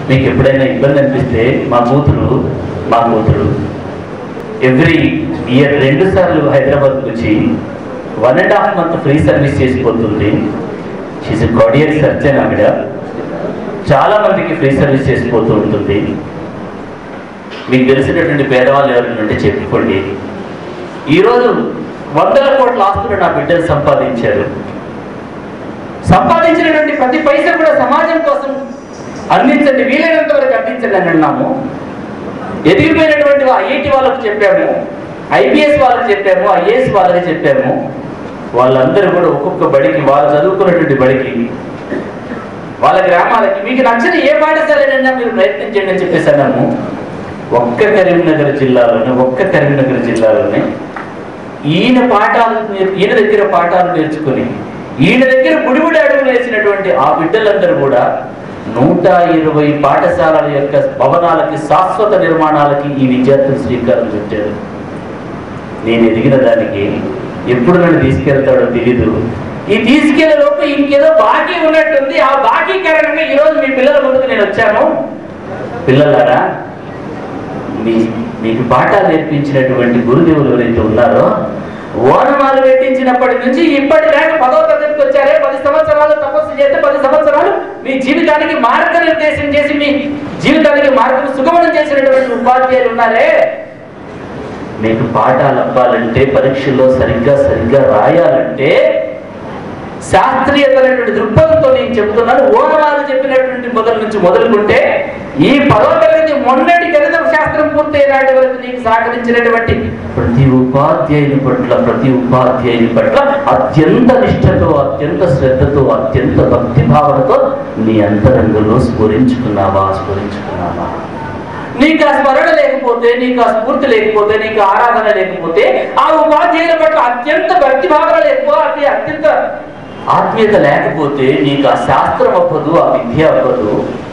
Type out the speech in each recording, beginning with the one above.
మీకు ఎప్పుడైనా ఇబ్బంది అనిపిస్తే మా కూతురు మా కూతురు ఎవ్రీ ఇయర్ రెండు సార్లు హైదరాబాద్కి వచ్చి one and half month free service చేసిపోతుంది షీజ్ కార్డియల్ సర్జన్ ఆవిడ చాలా మందికి ఫ్రీ సర్వీస్ చేసిపోతూ ఉంటుంది మీకు తెలిసినటువంటి పేదవాళ్ళు ఎవరైనా ఉంటే చెప్పుకోండి ఈరోజు వందల కోట్ల ఆస్తులు నా బిడ్డలు సంపాదించారు సంపాదించినటువంటి ప్రతి పైసా కూడా సమాజం కోసం అందించండి వీలైనంత వరకు అందించండి అని అన్నాము ఎదిగిపోయినటువంటి ఐఐటి వాళ్ళకు చెప్పాము ఐపీఎస్ వాళ్ళకి చెప్పాము ఐఏఎస్ వాళ్ళకి చెప్పాము వాళ్ళందరూ కూడా ఒక్కొక్క బడికి వాళ్ళు చదువుకున్నటువంటి బడికి వాళ్ళ గ్రామాలకి మీకు నచ్చిన ఏ పాఠశాలైనా మీరు ప్రయత్నించండి అని చెప్పేసి అన్నాము ఒక్క కరీంనగర్ జిల్లాలోనే ఒక్క కరీంనగర్ జిల్లాలోనే ఈయన పాఠాలు నేర్- ఈయన దగ్గర పాఠాలు నేర్చుకుని ఈయన దగ్గర బుడిబుడి అడుగులు వేసినటువంటి ఆ బిడ్డలందరూ కూడా నూట ఇరవై పాఠశాలల యొక్క భవనాలకి శాశ్వత నిర్మాణాలకి ఈ విద్యార్థులు శ్రీకారం చుట్టారు నేను ఎదిగిన దానికి ఎప్పుడు నన్ను తీసుకెళ్తాడో తెలీదు ఈ తీసుకెళ్లే లోపు ఇంకేదో బాకీ ఉన్నట్టుంది ఆ బాకీ కారణంగా ఈరోజు మీ పిల్లల ముందుకు నేను వచ్చాను పిల్లలారా మీ మీకు పాఠాలు నేర్పించినటువంటి గురుదేవులు ఎవరైతే ఉన్నారో ఓనమాలు పెట్టించినప్పటి నుంచి ఇప్పటి దాకా పదో తరగతికి వచ్చారే పది సంవత్సరాలు తపస్సు చేస్తే పది సంవత్సరాలు మీ జీవితానికి మార్గనిర్దేశం చేసి మీ జీవితానికి మార్గం సుగమనం చేసినటువంటి ఉపాధ్యాయులు ఉన్నారే మీకు పాఠాలు అవ్వాలంటే పరీక్షల్లో సరిగ్గా సరిగ్గా రాయాలంటే శాస్త్రీయతమైనటువంటి దృక్పథంతో నేను చెబుతున్నాను ఓనవారు చెప్పినటువంటి మొదలు నుంచి మొదలుకుంటే ఈ పదవ తరగతి మొన్నటి గణిత శాస్త్రం పూర్తయినాటి వరకు నీకు సహకరించినటువంటి ప్రతి ఉపాధ్యాయుని పట్ల ప్రతి ఉపాధ్యాయుని పట్ల అత్యంత నిష్ఠతో అత్యంత శ్రద్ధతో అత్యంత భక్తి భావనతో నీ అంతరంగంలో స్ఫురించుకున్నావా స్ఫురించుకున్నావా నీకు ఆ స్మరణ లేకపోతే నీకు ఆ స్ఫూర్తి లేకపోతే నీకు ఆరాధన లేకపోతే ఆ ఉపాధ్యాయుల పట్ల అత్యంత భక్తి భావన లేకపోతే అత్యంత ఆత్మీయత లేకపోతే నీకు ఆ శాస్త్రం అవ్వదు ఆ విద్య అవ్వదు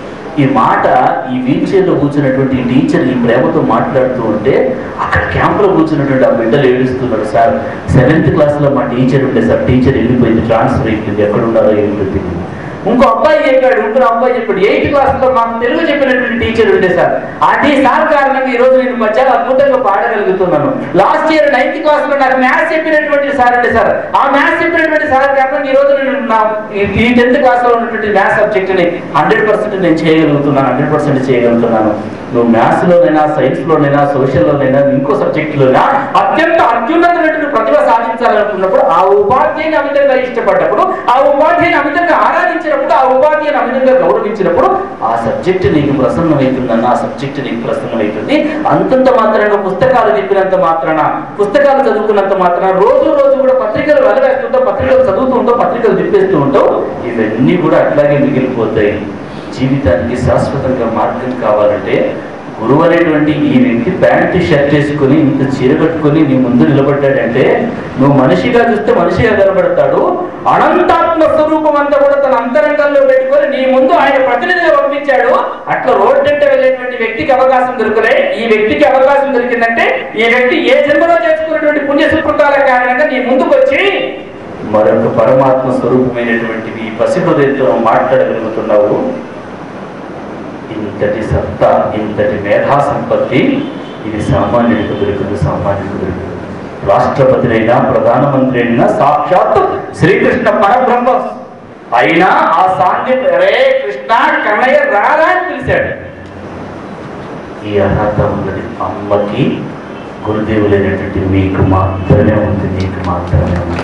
ఈ మాట ఈ వీల్ చైర్లో కూర్చున్నటువంటి ఈ టీచర్ ఈ ప్రేమతో మాట్లాడుతూ ఉంటే అక్కడ క్యాంపులో కూర్చున్నటువంటి ఆ బిడ్డలు ఏడుస్తున్నాడు సార్ సెవెంత్ క్లాస్లో మా టీచర్ ఉండే సార్ టీచర్ వెళ్ళిపోయింది ట్రాన్స్ఫర్ అయిపోయింది ఎక్కడ ఉన్నారో ఏంటో తెలియదు ఇంకో అబ్బాయి చెప్పాడు ఇంకో అబ్బాయి చెప్పాడు ఎయిత్ క్లాస్ లో మాకు తెలుగు చెప్పినటువంటి టీచర్ ఉండే సార్ అది సార్ కారణంగా ఈ రోజు నేను చాలా అద్భుతంగా పాడగలుగుతున్నాను లాస్ట్ ఇయర్ నైన్త్ క్లాస్ లో నాకు మ్యాథ్స్ చెప్పినటువంటి సార్ ఉండే సార్ ఆ మ్యాథ్స్ చెప్పినటువంటి సార్ కారణంగా ఈ రోజు నేను నా ఈ టెన్త్ క్లాస్ లో ఉన్నటువంటి మ్యాథ్స్ సబ్జెక్ట్ ని హండ్రెడ్ పర్సెంట్ నేను చేయగలుగుతున్నాను హండ్రెడ్ పర్సెంట్ చేయగలుగుతున్నాను నువ్వు మ్యాథ్స్ లోనైనా సైన్స్ లోనైనా సోషల్ లోనైనా ఇంకో సబ్జెక్ట్ లోనైనా అత్యంత అత్యున్నతమైనటువంటి ప్రతిభ సాధించాలనుకున్నప్పుడు ఆ ఉపాధ్యాయుని అమితంగా ఇష్టపడ్డప్పుడు ఆ ఉపాధ్యాయుని అమితంగా ఆరాధించినప్పుడు ఆ ఉపాధ్యాయుని అమితంగా గౌరవించినప్పుడు ఆ సబ్జెక్ట్ నీకు ప్రసన్నమవుతుందన్న ఆ సబ్జెక్ట్ నీకు ప్రసన్నమవుతుంది అంతంత మాత్రాన పుస్తకాలు చెప్పినంత మాత్రాన పుస్తకాలు చదువుకున్నంత మాత్రాన రోజు రోజు కూడా పత్రికలు వెలవేస్తుంటావు పత్రికలు చదువుతూ ఉంటావు పత్రికలు తిప్పేస్తూ ఉంటావు ఇవన్నీ కూడా అట్లాగే మిగిలిపోతాయి జీవితానికి శాశ్వతంగా మార్గం కావాలంటే గురువు అనేటువంటి ఈ వ్యక్తి ప్యాంట్ షర్ట్ వేసుకుని ఇంత చీర కట్టుకుని నీ ముందు నిలబడ్డాడంటే నువ్వు మనిషిగా చూస్తే మనిషిగా కనబడతాడు అనంతాత్మ స్వరూపం అంతా కూడా తన అంతరంగంలో పెట్టుకొని నీ ముందు ఆయన ప్రతినిధిగా పంపించాడు అట్లా రోడ్డంట వెళ్ళేటువంటి వ్యక్తికి అవకాశం దొరకలే ఈ వ్యక్తికి అవకాశం దొరికిందంటే ఈ వ్యక్తి ఏ జన్మలో చేసుకున్నటువంటి పుణ్య సుకృతాల కారణంగా నీ ముందుకు వచ్చి మరొక పరమాత్మ స్వరూపమైనటువంటి ఈ పసిహృదయంతో మాట్లాడగలుగుతున్నావు ఇంతటి సత్తా ఇంతటి మేధా సంపత్తి ఇది సామాన్యుడికి దొరుకుతుంది సామాన్యుడికి దొరుకుతుంది రాష్ట్రపతినైనా ప్రధానమంత్రి అయినా సాక్షాత్ శ్రీకృష్ణ పరబ్రహ్మ అయినా ఆ సాంఘిక రే కృష్ణ కన్నయ్య రారా అని పిలిచాడు ఈ అర్హత ఉన్నది అమ్మకి గురుదేవులైనటువంటి మీకు మాత్రమే ఉంది మీకు మాత్రమే ఉంది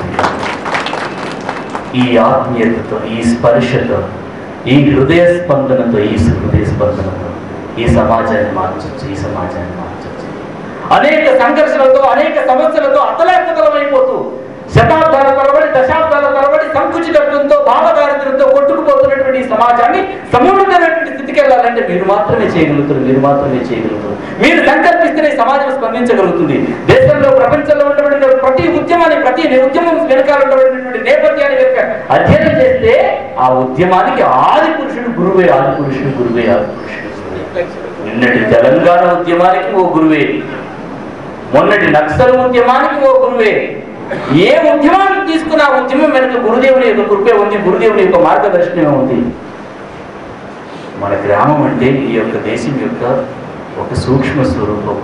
ఈ ఆత్మీయతతో ఈ స్పర్శతో ఈ హృదయ స్పందనతో ఈ హృదయ స్పందనతో ఈ సమాజాన్ని మార్చొచ్చు ఈ సమాజాన్ని మార్చొచ్చు అనేక సంఘర్షణలతో అనేక సమస్యలతో అతలాకుతలమైపోతూ శతాబ్దాల తరబడి దశాబ్దాల తరబడి సంకుచితత్వంతో భావదారిద్ర్యంతో కొట్టుకుపోతున్నటువంటి ఈ సమాజాన్ని సమూలమైనటువంటి స్థితికి వెళ్ళాలంటే మీరు మాత్రమే చేయగలుగుతారు మీరు మాత్రమే చేయగలుగుతారు మీరు సంకల్పిస్తేనే ఈ సమాజం స్పందించగలుగుతుంది దేశంలో ప్రపంచంలో ఉన్నటువంటి ప్రతి ఉద్యమాన్ని ప్రతి ఉద్యమం వెనకాల ఉన్నటువంటి నేపథ్యాన్ని కనుక అధ్యయనం చేస్తే ఆ ఉద్యమానికి ఆది పురుషుడు గురువే ఆది పురుషుడు గురువే ఆది పురుషుడు గురువే. నిన్నటి తెలంగాణ ఉద్యమానికి ఓ గురువే మొన్నటి నక్సల్ ఉద్యమానికి ఓ గురువే ఏ ఉద్యమాన్ని తీసుకున్న ఆ ఉద్యమం వెనుక గురుదేవుని యొక్క కృపే ఉంది గురుదేవుని యొక్క మార్గదర్శనమే ఉంది మన గ్రామం అంటే ఈ యొక్క దేశం యొక్క ఒక సూక్ష్మ స్వరూపం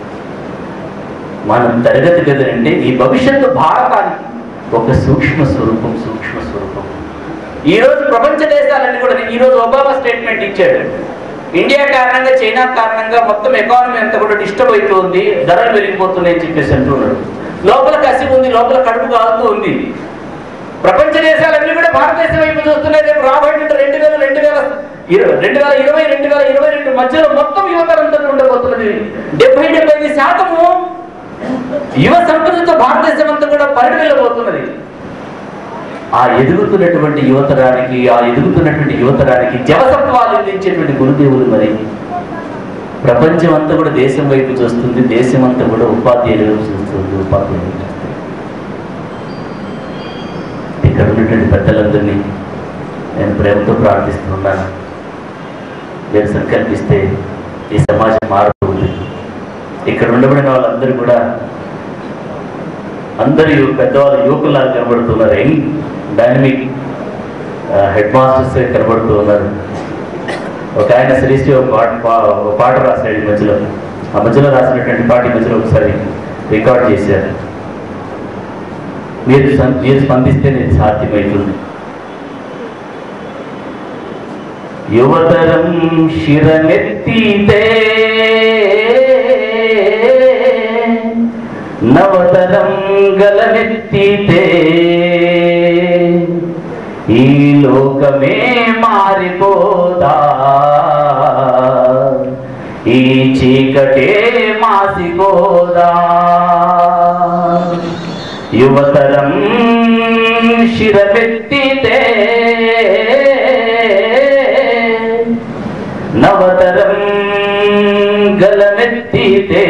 మనం తరగతి గది అంటే ఈ భవిష్యత్తు భారతానికి ఒక సూక్ష్మ స్వరూపం సూక్ష్మ స్వరూపం ఈ రోజు ప్రపంచ దేశాలన్నీ కూడా ఈ రోజు ఒబామా స్టేట్మెంట్ ఇచ్చాడు ఇండియా కారణంగా చైనా కారణంగా మొత్తం ఎకానమీ అంతా కూడా డిస్టర్బ్ అవుతుంది ధరలు పెరిగిపోతున్నాయి అని చెప్పేసి అంటున్నాడు లోపల కసి ఉంది లోపల కడుపు కాలుతూ ఉంది ప్రపంచ దేశాలన్నీ కూడా భారతదేశం వైపు చూస్తున్నాయి రేపు రాబోయే రెండు వేల రెండు వేల ఇరవై రెండు వేల ఇరవై రెండు వేల ఇరవై రెండు మధ్యలో మొత్తం యువతరంతా ఉండబోతున్నది డెబ్బై డెబ్బై ఐదు శాతము యువ సంపదతో భారతదేశం అంతా కూడా పరిడి వెళ్ళబోతున్నది ఆ ఎదుగుతున్నటువంటి యువతరానికి ఆ ఎదుగుతున్నటువంటి యువతరానికి జవసత్వాలు అందించేటువంటి గురుదేవులు మరి ప్రపంచం అంతా కూడా దేశం వైపు చూస్తుంది దేశం అంతా కూడా ఉపాధ్యాయులు వైపు చూస్తుంది ఉపాధ్యాయులు వైపు చూస్తుంది ఇక్కడ ఉన్నటువంటి పెద్దలందరినీ నేను ప్రేమతో ప్రార్థిస్తున్నాను మీరు సంకల్పిస్తే ఈ సమాజం మారుతుంది ఇక్కడ ఉండబడిన వాళ్ళందరూ కూడా అందరు యు- పెద్దవాళ్ళు యువకుల్లాగా కనబడుతున్నారు యంగ్ డైనమిక్ హెడ్ మాస్టర్స్ కనబడుతూ ఉన్నారు ఒక ఆయన శ్రీశ్రీ ఒక పాట పా- ఒక పాట రాశాడు ఈ మధ్యలో ఆ మధ్యలో రాసినటువంటి పాట ఈ మధ్యలో ఒకసారి రికార్డ్ చేశారు మీరు సం- మీరు స్పందిస్తే నేను సాధ్యమవుతుంది యువతరం శిరమెత్తితే నవతరం గలమెత్తితే ఈ లోకమే మారిపోదా ఈ చీకటే మాసిపోదా యువతరం శిరమెత్తితే నవతరం గలమెత్తితే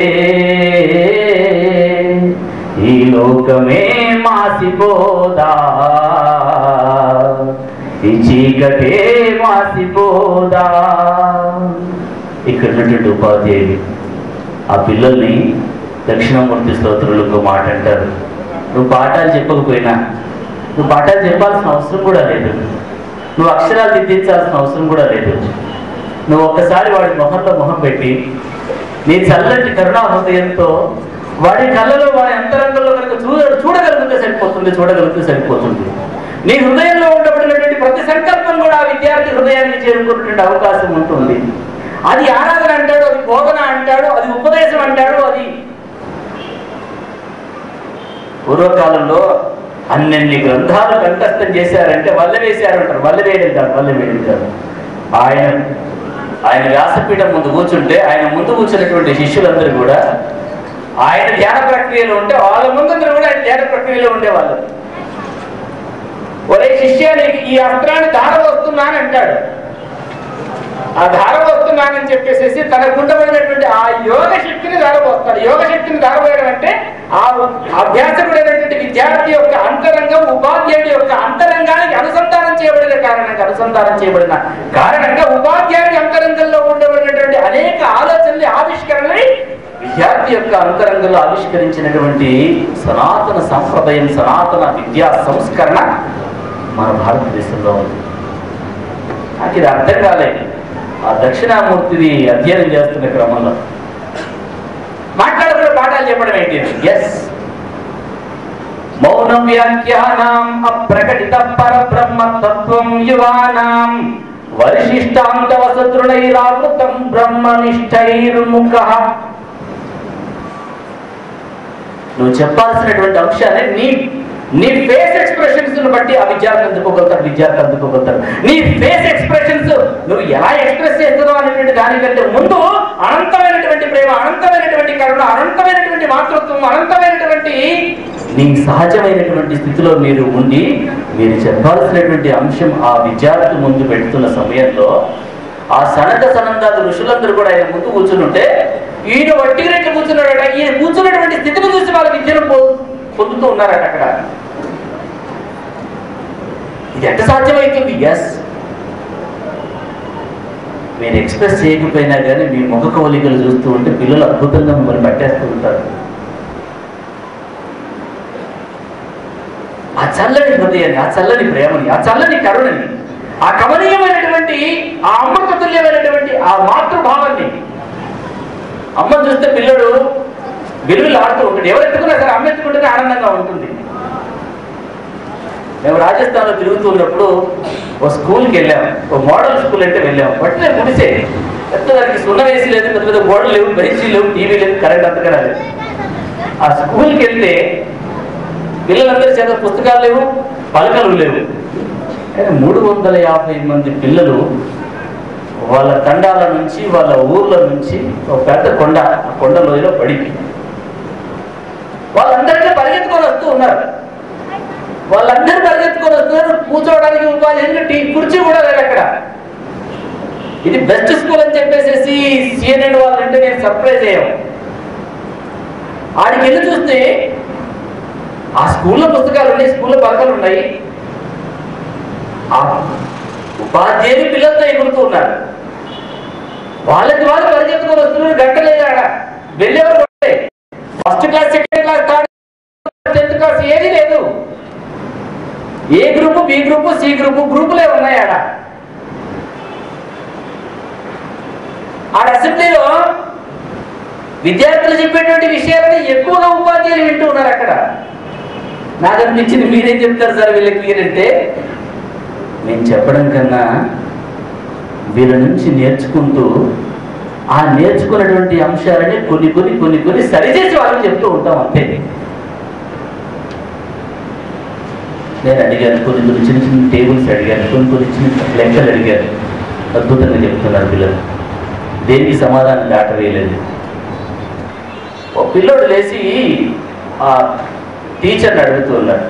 ఈ లోకమే మాసిపోదా ఈ చీకటే మాసిపోదా ఇక్కడ ఉన్నటువంటి ఉపాధ్యాయులు ఆ పిల్లల్ని దక్షిణామూర్తి స్తోత్రులకు మాట అంటారు నువ్వు పాఠాలు చెప్పకపోయినా నువ్వు పాఠాలు చెప్పాల్సిన అవసరం కూడా లేదు నువ్వు అక్షరాలు దిద్దించాల్సిన అవసరం కూడా లేదు నువ్వు ఒక్కసారి వాడి మొహంలో మొహం పెట్టి నీ చల్లటి కరుణా హృదయంతో వాడి కళ్ళలో వాడి అంతరంగంలో కనుక చూడ చూడగలిగితే సరిపోతుంది చూడగలిగితే సరిపోతుంది నీ హృదయంలో ఉండబడినటువంటి ప్రతి సంకల్పం కూడా ఆ విద్యార్థి హృదయానికి చేరుకున్నటువంటి అవకాశం ఉంటుంది అది ఆరాధన అంటాడు అది బోధన అంటాడు అది ఉపదేశం అంటాడు అది పూర్వకాలంలో అన్నెన్ని గ్రంథాలు కంఠస్థం చేశారంటే వల్ల వేశారు అంటారు వల్ల వేయడం కాదు వల్ల వేయడం కాదు ఆయన ఆయన వ్యాసపీఠం ముందు కూర్చుంటే ఆయన ముందు కూర్చున్నటువంటి శిష్యులందరూ కూడా ఆయన ధ్యాన ప్రక్రియలో ఉంటే వాళ్ళ ముందందరూ కూడా ఆయన ధ్యాన ప్రక్రియలో ఉండేవాళ్ళు ఒరే శిష్య నీకు ఈ అస్త్రాన్ని ధార వస్తున్నాను అంటాడు ఆ ధార వస్తున్నానని చెప్పేసి తనకు ఉండబడినటువంటి ఆ యోగ శక్తిని ధారపోస్తాడు యోగ శక్తిని ధారపోయడం అంటే ఆ అభ్యాసకుడైనటువంటి విద్యార్థి యొక్క అంతరంగం ఉపాధ్యాయుడి యొక్క అంతరంగానికి అనుసంధానం చేయబడిన కారణంగా అనుసంధానం చేయబడిన కారణంగా ఉపాధ్యాయుడి అంతరంగంలో ఉండబడినటువంటి అనేక ఆలోచనలు ఆవిష్కరణలు విద్యార్థి యొక్క అంతరంగంలో ఆవిష్కరించినటువంటి సనాతన సంప్రదాయం సనాతన విద్యా సంస్కరణ మన భారతదేశంలో ఉంది నాకు ఇది అర్థం కాలేదు ఆ దక్షిణామూర్తిది అధ్యయనం చేస్తున్న క్రమంలో మాట్లాడకుండా పాఠాలు చెప్పడం ఏంటి ఎస్ మౌన వ్యాఖ్యానాం అప్రకటిత పరబ్రహ్మ తత్వం యువానాం వరిశిష్టాంతవసతృణైరావృతం బ్రహ్మనిష్టైర్ముఖ నువ్వు చెప్పాల్సినటువంటి అంశాన్ని నీ నీ ఫేస్ ఎక్స్ప్రెషన్స్ బట్టి ఆ విద్యార్థి అందుకోగలుగుతాడు విద్యార్థి అందుకోగలుగుతాడు నీ ఫేస్ ఎక్స్ప్రెషన్స్ నువ్వు ఎలా ఎక్స్ప్రెస్ చేస్తున్నావు అనేటువంటి దానికంటే ముందు అనంతమైనటువంటి ప్రేమ అనంతమైనటువంటి కరుణ అనంతమైనటువంటి మాతృత్వం అనంతమైనటువంటి నీ సహజమైనటువంటి స్థితిలో మీరు ఉండి మీరు చెప్పాల్సినటువంటి అంశం ఆ విద్యార్థి ముందు పెడుతున్న సమయంలో ఆ సనక సనందాలు ఋషులందరూ కూడా ఆయన ముందు కూర్చుంటే ఈయన వడ్డీ రెట్లు కూర్చున్నాడట ఈయన కూర్చున్నటువంటి స్థితిని చూసి వాళ్ళ విద్యను పొ- పొందుతూ ఉన్నారట అక్కడ ఇది ఎట్ట సాధ్యమవుతుంది ఎస్ మీరు ఎక్స్ప్రెస్ చేయకపోయినా కానీ మీ ముఖ కవలికలు చూస్తూ ఉంటే పిల్లలు అద్భుతంగా మిమ్మల్ని పట్టేస్తూ ఉంటారు ఆ చల్లని హృదయాన్ని ఆ చల్లని ప్రేమని ఆ చల్లని కరుణని ఆ కమనీయమైనటువంటి ఉన్నటువంటి ఆ అమృత తుల్యమైనటువంటి ఆ మాతృభావాన్ని అమ్మను చూస్తే పిల్లడు విలువలు ఆడుతూ ఉంటాడు ఎవరు ఎత్తుకున్నా సరే అమ్మ ఎత్తుకుంటేనే ఆనందంగా ఉంటుంది మేము రాజస్థాన్లో తిరుగుతున్నప్పుడు ఓ స్కూల్కి వెళ్ళాం ఓ మోడల్ స్కూల్ అయితే వెళ్ళాం బట్టే గుడిసే పెద్ద దానికి సున్న వేసి లేదు పెద్ద పెద్ద గోడలు లేవు బెంచీ లేవు టీవీ లేదు కరెంట్ అంతగా రాలేదు ఆ స్కూల్కి వెళ్తే పిల్లలందరి చేత పుస్తకాలు లేవు పలకలు లేవు కానీ మూడు వందల యాభై మంది పిల్లలు వాళ్ళ తండాల నుంచి వాళ్ళ ఊర్ల నుంచి ఒక పెద్ద కొండ ఆ కొండ లోయలో పడి వాళ్ళందరికీ పరిగెత్తుకొని వస్తూ ఉన్నారు వాళ్ళందరూ పరిగెత్తుకొని వస్తున్నారు కూర్చోవడానికి ఉపాధి ఎందుకంటే ఈ కుర్చీ కూడా లేదు అక్కడ ఇది బెస్ట్ స్కూల్ అని చెప్పేసి సిఎన్ఎన్ వాళ్ళంటే నేను సర్ప్రైజ్ అయ్యాం ఆడికి వెళ్ళి చూస్తే ఆ స్కూల్లో పుస్తకాలు ఉన్నాయి స్కూల్లో పలకలు ఉన్నాయి ఆ ఉపాధ్యాయులు పిల్లలతో ఎగురుతూ ఉన్నారు వాళ్ళకి వాళ్ళు పరిగెత్తుకొని వస్తున్నారు గంటలేదు ఆడ వెళ్ళేవారు first class second class third tenth class ఏది లేదు A group B group C group గ్రూపులే ఉన్నాయి ఆడ ఆడ అసెంబ్లీలో విద్యార్థులు చెప్పేటువంటి విషయాలని ఎక్కువగా ఉపాధ్యాయులు వింటూ ఉన్నారు అక్కడ నాకు అనిపించింది మీరేం చెప్తారు సార్ వీళ్ళకి అంటే నేను చెప్పడం కన్నా వీళ్ళ నుంచి నేర్చుకుంటూ ఆ నేర్చుకున్నటువంటి అంశాలని కొన్ని కొన్ని కొన్ని కొన్ని సరిచేసి వాళ్ళకి చెప్తూ ఉంటాం అంతే నేను అడిగాను కొన్ని కొన్ని చిన్న చిన్న టేబుల్స్ అడిగాను కొన్ని కొన్ని చిన్న లెక్కలు అడిగాను అద్భుతంగా చెప్తున్నారు పిల్లలు దేనికి సమాధానం దాటవేయలేదు ఓ పిల్లోడు లేచి ఆ టీచర్ని అడుగుతూ ఉన్నాడు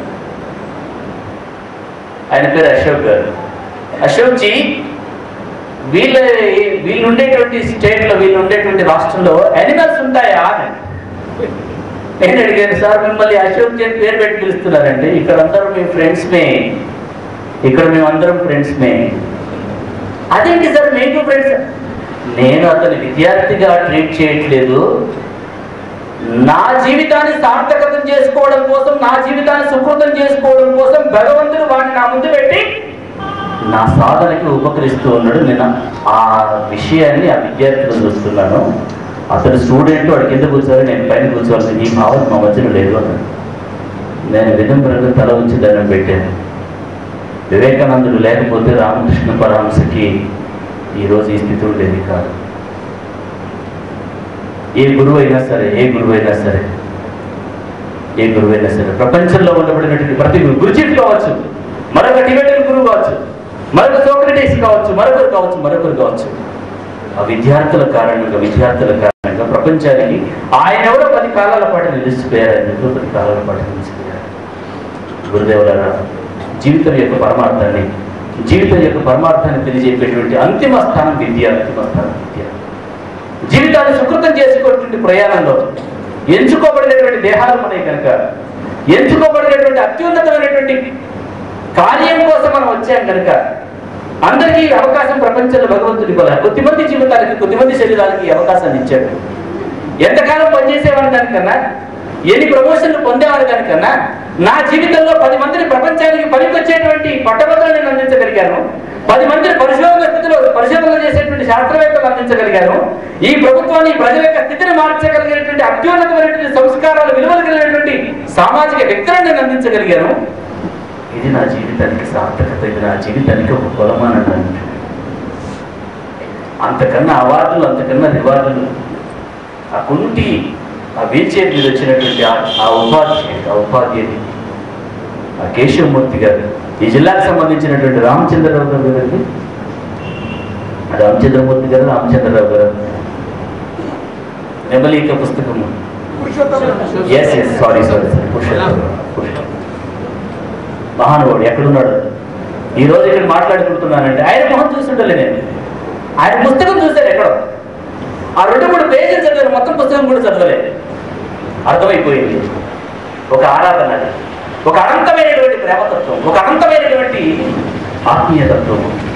ఆయన పేరు అశోక్ గారు అశోక్ జీ వీళ్ళ వీళ్ళు ఉండేటువంటి స్టేట్లో వీళ్ళు ఉండేటువంటి రాష్ట్రంలో యానిమల్స్ ఉంటాయా అని నేను అడిగాను సార్ మిమ్మల్ని అశోక్ జీ అని పేరు పెట్టి పిలుస్తున్నారండి ఇక్కడ అందరూ మీ ఫ్రెండ్స్మే ఇక్కడ మేమందరం ఫ్రెండ్స్మే అదేంటి సార్ మీకు ఫ్రెండ్స్ నేను అతని విద్యార్థిగా ట్రీట్ చేయట్లేదు నా జీవితాన్ని సార్థకతం చేసుకోవడం కోసం నా జీవితాన్ని సుకృతం చేసుకోవడం కోసం భగవంతుడు వాడిని నా ముందు పెట్టి నా సాధనకి ఉపకరిస్తూ ఉన్నాడు నేను ఆ విషయాన్ని ఆ విద్యార్థులు చూస్తున్నాను అతను స్టూడెంట్ వాడు కింద కూర్చోవాలి నేను పైన కూర్చోవాల్సింది ఈ భావన మా మధ్యలో లేదు అన్నాడు నేను విదంబరంగా తల ఉంచి దండం పెట్టాను వివేకానందుడు లేకపోతే రామకృష్ణ పరమహంసకి ఈరోజు ఈ స్థితి ఉండేది కాదు ఏ గురువు అయినా సరే ఏ గురువు అయినా సరే ఏ గురువు అయినా సరే ప్రపంచంలో ఉండబడినటువంటి ప్రతి గురువు గురుజీవి కావచ్చు మరొక టిబెటన్ గురువు కావచ్చు మరొక సోక్రటీస్ కావచ్చు మరొకరు కావచ్చు మరొకరు కావచ్చు ఆ విద్యార్థుల కారణంగా విద్యార్థుల కారణంగా ప్రపంచానికి ఆయన ఎవరో పది కాలాల పాటు నిలిచిపోయారు ఆయన ఎవరో పది కాలాల పాటు నిలిచిపోయారు గురుదేవులారా జీవితం యొక్క పరమార్థాన్ని జీవితం యొక్క పరమార్థాన్ని తెలియజేపేటువంటి అంతిమ స్థానం విద్య అంతిమ స్థానం విద్య జీవితాన్ని సుకృతం చేసుకున్నటువంటి ప్రయాణంలో ఎంచుకోబడినటువంటి దేహాలు ఉన్నాయి కనుక ఎంచుకోబడినటువంటి అత్యున్నతమైనటువంటి కార్యం కోసం మనం వచ్చాం కనుక అందరికీ ఈ అవకాశం ప్రపంచంలో భగవంతుడి ఇవ్వాలి కొద్దిమంది జీవితాలకి కొద్దిమంది శరీరాలకి ఈ అవకాశాన్ని ఇచ్చాడు ఎంతకాలం పనిచేసేవాడి దానికన్నా ఎన్ని ప్రమోషన్లు పొందేవాడి దానికన్నా నా జీవితంలో పది మందిని ప్రపంచానికి పనికొచ్చేటువంటి పట్టభద్రులు నేను అందించగలిగాను పది మందిని పరిశోధన స్థితిలో పరిశోధనలు చేసేటువంటి శాస్త్రవేత్తలు అందించగలిగాను ఈ ప్రభుత్వాన్ని ఈ ప్రజల యొక్క స్థితిని మార్చగలిగినటువంటి అత్యున్నతమైనటువంటి సంస్కారాలు విలువలు కలిగినటువంటి సామాజిక వ్యక్తులను నేను అందించగలిగాను ఇది నా జీవితానికి సార్థకత ఇది నా జీవితానికి ఒక కొలమానన్నాను అంతకన్నా అవార్డులు అంతకన్నా రివార్డులు ఆ కుంటి ఆ వీల్ చైర్ మీద వచ్చినటువంటి ఆ- ఆ ఉపాధ్యాయుడు ఆ ఉపాధ్యాయుడు ఆ కేశవమూర్తి గారు ఈ జిల్లాకు సంబంధించినటువంటి రామచంద్రరావు గారు గారండి రామచంద్రమూర్తి గారు రామచంద్రరావు గారు నెమలిక పుస్తకము ఎస్ ఎస్ సారీ సారీ మహానుభావుడు ఎక్కడున్నాడు ఈ రోజు ఇక్కడ మాట్లాడుకుంటున్నానంటే ఆయన మొహం చూస్తుంటలే నేను ఆయన పుస్తకం చూశాను ఎక్కడో ఆ రెండు మూడు పేజీలు చదివాను మొత్తం పుస్తకం కూడా చదవలేదు అర్థమైపోయింది ఒక ఆరాధన అది. ఒక అనంతమైనటువంటి ప్రేమతత్వం ఒక అనంతమైనటువంటి ఆత్మీయతత్వం